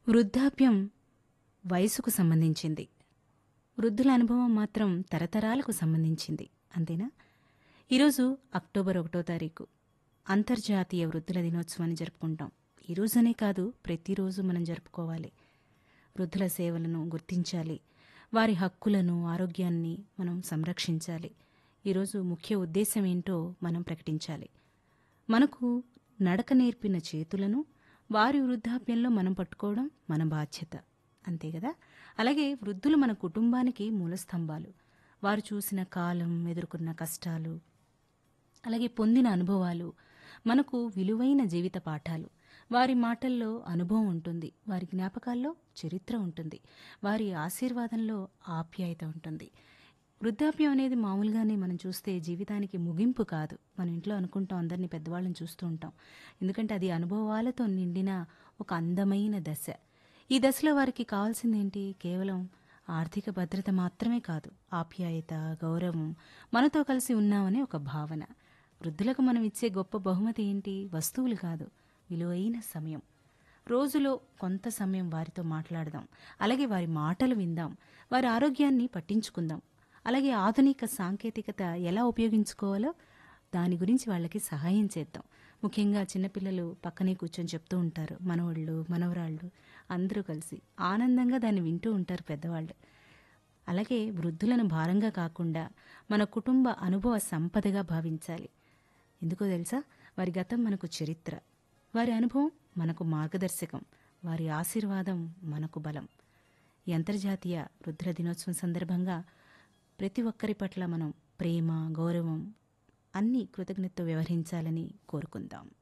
వృద్ధాప్యం వయసుకు సంబంధించింది వృద్ధుల అనుభవం మాత్రం తరతరాలకు సంబంధించింది అంతేనా ఈరోజు అక్టోబర్ ఒకటో తారీఖు అంతర్జాతీయ వృద్ధుల దినోత్సవాన్ని జరుపుకుంటాం ఈ రోజునే కాదు ప్రతిరోజు మనం జరుపుకోవాలి వృద్ధుల సేవలను గుర్తించాలి వారి హక్కులను ఆరోగ్యాన్ని మనం సంరక్షించాలి ఈరోజు ముఖ్య ఉద్దేశం ఏంటో మనం ప్రకటించాలి మనకు నడక నేర్పిన చేతులను వారి వృద్ధాప్యంలో మనం పట్టుకోవడం మన బాధ్యత అంతే కదా అలాగే వృద్ధులు మన కుటుంబానికి మూలస్తంభాలు వారు చూసిన కాలం ఎదుర్కొన్న కష్టాలు అలాగే పొందిన అనుభవాలు మనకు విలువైన జీవిత పాఠాలు వారి మాటల్లో అనుభవం ఉంటుంది వారి జ్ఞాపకాల్లో చరిత్ర ఉంటుంది వారి ఆశీర్వాదంలో ఆప్యాయత ఉంటుంది వృద్ధాప్యం అనేది మామూలుగానే మనం చూస్తే జీవితానికి ముగింపు కాదు మన ఇంట్లో అనుకుంటాం అందరినీ పెద్దవాళ్ళని చూస్తూ ఉంటాం ఎందుకంటే అది అనుభవాలతో నిండిన ఒక అందమైన దశ ఈ దశలో వారికి కావాల్సిందేంటి కేవలం ఆర్థిక భద్రత మాత్రమే కాదు ఆప్యాయత గౌరవం మనతో కలిసి ఉన్నామనే ఒక భావన వృద్ధులకు మనం ఇచ్చే గొప్ప బహుమతి ఏంటి వస్తువులు కాదు విలువైన సమయం రోజులో కొంత సమయం వారితో మాట్లాడదాం అలాగే వారి మాటలు విందాం వారి ఆరోగ్యాన్ని పట్టించుకుందాం అలాగే ఆధునిక సాంకేతికత ఎలా ఉపయోగించుకోవాలో దాని గురించి వాళ్ళకి సహాయం చేద్దాం ముఖ్యంగా చిన్నపిల్లలు పక్కనే కూర్చొని చెప్తూ ఉంటారు మనవాళ్ళు మనవరాళ్ళు అందరూ కలిసి ఆనందంగా దాన్ని వింటూ ఉంటారు పెద్దవాళ్ళు అలాగే వృద్ధులను భారంగా కాకుండా మన కుటుంబ అనుభవ సంపదగా భావించాలి ఎందుకో తెలుసా వారి గతం మనకు చరిత్ర వారి అనుభవం మనకు మార్గదర్శకం వారి ఆశీర్వాదం మనకు బలం ఈ అంతర్జాతీయ వృద్ధుల దినోత్సవం సందర్భంగా ప్రతి ఒక్కరి పట్ల మనం ప్రేమ గౌరవం అన్ని కృతజ్ఞతతో వ్యవహరించాలని కోరుకుందాం